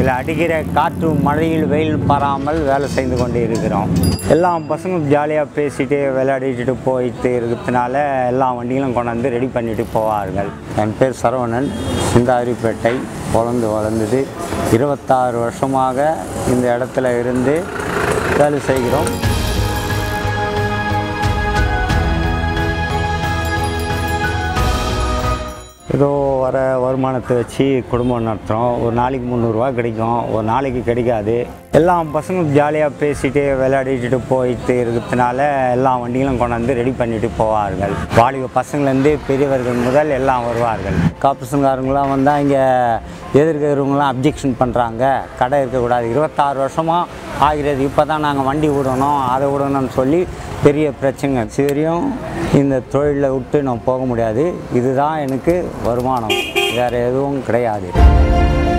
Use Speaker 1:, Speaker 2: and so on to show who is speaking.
Speaker 1: இதில் அடிக்கிற காற்று மழையில் வெயில் பாராமல் வேலை செய்து கொண்டு இருக்கிறோம் எல்லா பசங்களும் ஜாலியாக பேசிட்டு விளையாடிட்டு போயிட்டு இருக்கிறதுனால எல்லா வண்டிகளும் கொண்டாந்து ரெடி பண்ணிட்டு போவார்கள் என் பேர் சரவணன் சிந்தாரிப்பேட்டை பிறந்து வளர்ந்தது இருபத்தாறு வருஷமாக இந்த இடத்துல இருந்து வேலை செய்கிறோம் ஏதோ வர வருமானத்தை வச்சு குடும்பம் நடத்துகிறோம் ஒரு நாளைக்கு முந்நூறுரூவா கிடைக்கும் ஒரு நாளைக்கு கிடைக்காது எல்லா பசங்களும் ஜாலியாக பேசிட்டு விளையாடிட்டு போயிட்டு இருக்கிறதுனால எல்லா வண்டிகளும் கொண்டாந்து ரெடி பண்ணிட்டு போவார்கள் வாலிப பசங்கள்லேருந்து பெரியவர்கள் முதல் எல்லாம் வருவார்கள் காப்பீஸுங்காரங்களாம் வந்தால் இங்கே எதிர்க்கிறவங்களாம் அப்ஜெக்ஷன் பண்ணுறாங்க கடை இருக்கக்கூடாது இருபத்தாறு வருஷமாக ஆகிறது இப்போ தான் நாங்கள் வண்டி விடணும் அதை விடணும்னு சொல்லி பெரிய பிரச்சனை சரியும் இந்த தொழிலை விட்டு நான் போக முடியாது இதுதான் எனக்கு வருமானம் வேறு எதுவும் கிடையாது